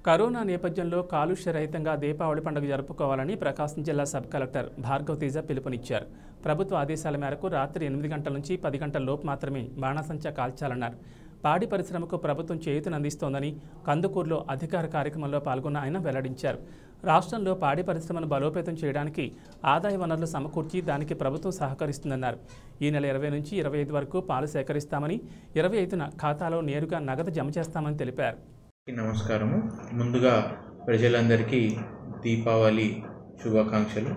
corona నేపథ్యంలో కాలుష్య రహితంగా దీపావళి పండుగ జరుపుకోవాలని ప్రకాశం జిల్లా సబ్ కలెక్టర్ భార్గవ్ తేజ పిలుపునిచ్చారు ప్రభుత్వ ఆదేశాల మేరకు రాత్రి ఎనిమిది గంటల నుంచి పది గంటల లోపు మాత్రమే బాణాసంచా కాల్చాలన్నారు పాడి పరిశ్రమకు ప్రభుత్వం చేయూతనందిస్తోందని కందుకూరులో అధికార కార్యక్రమంలో పాల్గొన్న ఆయన వెల్లడించారు రాష్ట్రంలో పాడి పరిశ్రమను బలోపేతం చేయడానికి ఆదాయ వనరులు సమకూర్చి దానికి ప్రభుత్వం సహకరిస్తుందన్నారు ఈ నెల ఇరవై నుంచి ఇరవై ఐదు వరకు పాలు సేకరిస్తామని ఇరవై ఐదున ఖాతాలో నేరుగా నగదు జమ చేస్తామని తెలిపారు అందరికీ నమస్కారము ముందుగా ప్రజలందరికీ దీపావళి శుభాకాంక్షలు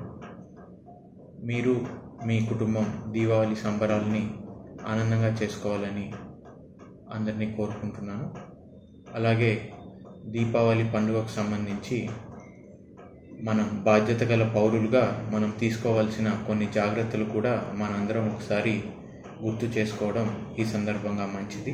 మీరు మీ కుటుంబం దీపావళి సంబరాలని ఆనందంగా చేసుకోవాలని అందరినీ కోరుకుంటున్నాను అలాగే దీపావళి పండుగకు సంబంధించి మనం బాధ్యత గల పౌరులుగా మనం తీసుకోవాల్సిన కొన్ని జాగ్రత్తలు కూడా మనందరం ఒకసారి గుర్తు చేసుకోవడం ఈ సందర్భంగా మంచిది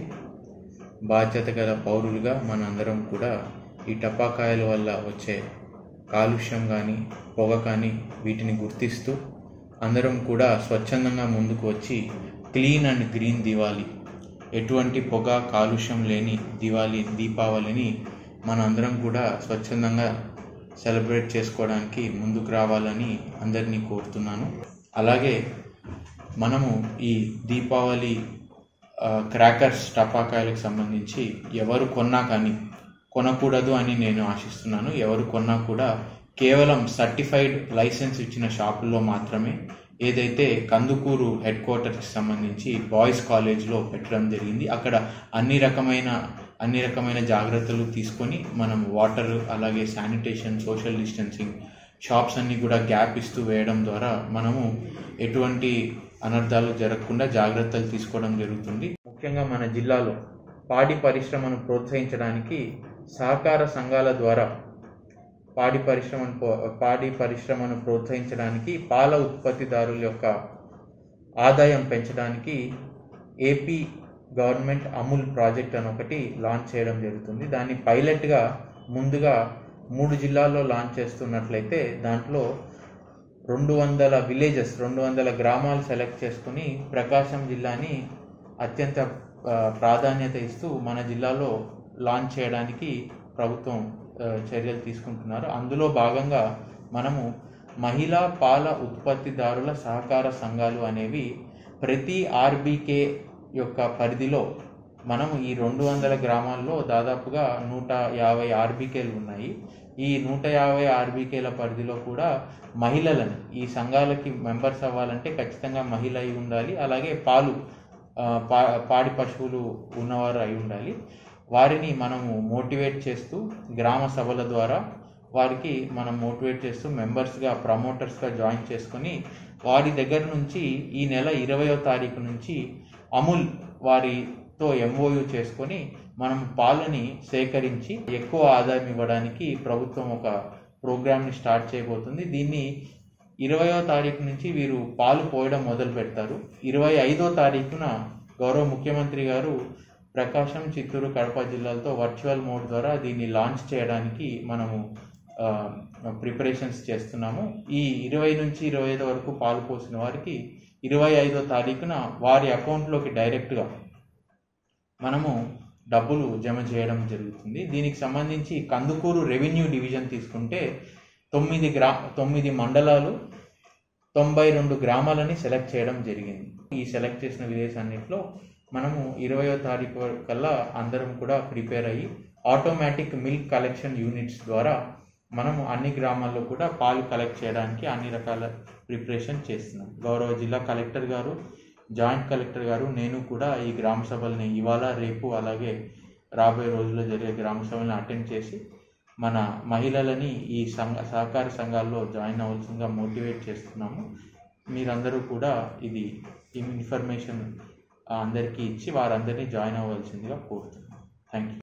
బాధ్యత గల పౌరులుగా మనందరం కూడా ఈ టపాకాయల వల్ల వచ్చే కాలుష్యం కానీ పొగ కానీ వీటిని గుర్తిస్తూ అందరం కూడా స్వచ్ఛందంగా ముందుకు వచ్చి క్లీన్ అండ్ గ్రీన్ దివాలి ఎటువంటి పొగ కాలుష్యం లేని దివాలి దీపావళిని మనందరం కూడా స్వచ్ఛందంగా సెలబ్రేట్ చేసుకోవడానికి ముందుకు రావాలని అందరినీ కోరుతున్నాను అలాగే మనము ఈ దీపావళి ఆ, క్రాకర్స్ టపాకాయలకు సంబంధించి ఎవరు కొన్నా కానీ కొనకూడదు అని నేను ఆశిస్తున్నాను ఎవరు కొన్నా కూడా కేవలం సర్టిఫైడ్ లైసెన్స్ ఇచ్చిన షాపుల్లో మాత్రమే ఏదైతే కందుకూరు హెడ్ క్వార్టర్కి సంబంధించి బాయ్స్ కాలేజ్లో పెట్టడం జరిగింది అక్కడ అన్ని రకమైన అన్ని రకమైన జాగ్రత్తలు తీసుకొని మనం వాటర్ అలాగే శానిటేషన్ సోషల్ డిస్టెన్సింగ్ షాప్స్ అన్ని కూడా గ్యాప్ ఇస్తూ వేయడం ద్వారా మనము ఎటువంటి అనర్థాలు జరగకుండా జాగ్రత్తలు తీసుకోవడం జరుగుతుంది ముఖ్యంగా మన జిల్లాలో పాడి పరిశ్రమను ప్రోత్సహించడానికి సహకార సంఘాల ద్వారా పాడి పరిశ్రమను పో- పాడి పరిశ్రమను ప్రోత్సహించడానికి పాల ఉత్పత్తిదారుల యొక్క ఆదాయం పెంచడానికి ఏపీ గవర్నమెంట్ అమూల్ ప్రాజెక్ట్ అని ఒకటి లాంచ్ చేయడం జరుగుతుంది దాన్ని పైలట్గా ముందుగా మూడు జిల్లాల్లో లాంచ్ చేస్తున్నట్లయితే దాంట్లో రెండు వందల విలేజెస్ రెండు వందల గ్రామాలు సెలెక్ట్ చేసుకుని ప్రకాశం జిల్లాని అత్యంత ఆ, ప్రాధాన్యత ఇస్తూ మన జిల్లాలో లాంచ్ చేయడానికి ప్రభుత్వం ఆ, చర్యలు తీసుకుంటున్నారు అందులో భాగంగా మనము మహిళా పాల ఉత్పత్తిదారుల సహకార సంఘాలు అనేవి ప్రతి ఆర్బీకే యొక్క పరిధిలో మనము ఈ రెండు వందల గ్రామాల్లో దాదాపుగా నూట యాభై ఆర్బీకేలు ఉన్నాయి ఈ నూట యాభై ఆర్బీకేల పరిధిలో కూడా మహిళలను ఈ సంఘాలకి మెంబర్స్ అవ్వాలంటే ఖచ్చితంగా మహిళ అయి ఉండాలి అలాగే పాలు ఆ, పా పాడి పశువులు ఉన్నవారు అయి ఉండాలి వారిని మనము మోటివేట్ చేస్తూ గ్రామ సభల ద్వారా వారికి మనం మోటివేట్ చేస్తూ మెంబర్స్గా ప్రమోటర్స్గా జాయిన్ చేసుకొని వారి దగ్గర నుంచి ఈ నెల ఇరవయో తారీఖు నుంచి అమూల్ వారితో ఎంఓయు చేసుకొని మనం పాలని సేకరించి ఎక్కువ ఆదాయం ఇవ్వడానికి ప్రభుత్వం ఒక ప్రోగ్రామ్ని స్టార్ట్ చేయబోతుంది దీన్ని ఇరవయో తారీఖు నుంచి వీరు పాలు పోయడం మొదలు పెడతారు ఇరవై ఐదో తారీఖున గౌరవ ముఖ్యమంత్రి గారు ప్రకాశం చిత్తూరు కడప జిల్లాలతో వర్చువల్ మోడ్ ద్వారా దీన్ని లాంచ్ చేయడానికి మనము ప్రిపరేషన్స్ చేస్తున్నాము ఈ ఇరవై నుంచి ఇరవై ఐదు వరకు పాలు పోసిన వారికి ఇరవై ఐదో తారీఖున వారి అకౌంట్లోకి డైరెక్ట్గా మనము డబ్బులు జమ చేయడం జరుగుతుంది దీనికి సంబంధించి కందుకూరు రెవెన్యూ డివిజన్ తీసుకుంటే తొమ్మిది గ్రా తొమ్మిది మండలాలు తొంభై రెండు గ్రామాలని సెలెక్ట్ చేయడం జరిగింది ఈ సెలెక్ట్ చేసిన విలేజ్ అన్నింటిలో మనము ఇరవయో తారీఖు వరకు కల్లా అందరం కూడా ప్రిపేర్ అయ్యి ఆటోమేటిక్ మిల్క్ కలెక్షన్ యూనిట్స్ ద్వారా మనము అన్ని గ్రామాల్లో కూడా పాలు కలెక్ట్ చేయడానికి అన్ని రకాల ప్రిపరేషన్ చేస్తున్నాం గౌరవ జిల్లా కలెక్టర్ గారు జాయింట్ కలెక్టర్ గారు నేను కూడా ఈ గ్రామ సభల్ని ఇవాళ రేపు అలాగే రాబోయే రోజుల్లో జరిగే గ్రామ సభలను అటెండ్ చేసి మన మహిళలని ఈ సంఘ సహకార సంఘాల్లో జాయిన్ అవ్వాల్సిందిగా మోటివేట్ చేస్తున్నాము మీరందరూ కూడా ఇది ఈ ఇన్ఫర్మేషన్ అందరికీ ఇచ్చి వారందరినీ జాయిన్ అవ్వాల్సిందిగా కోరుతున్నాను థ్యాంక్ యూ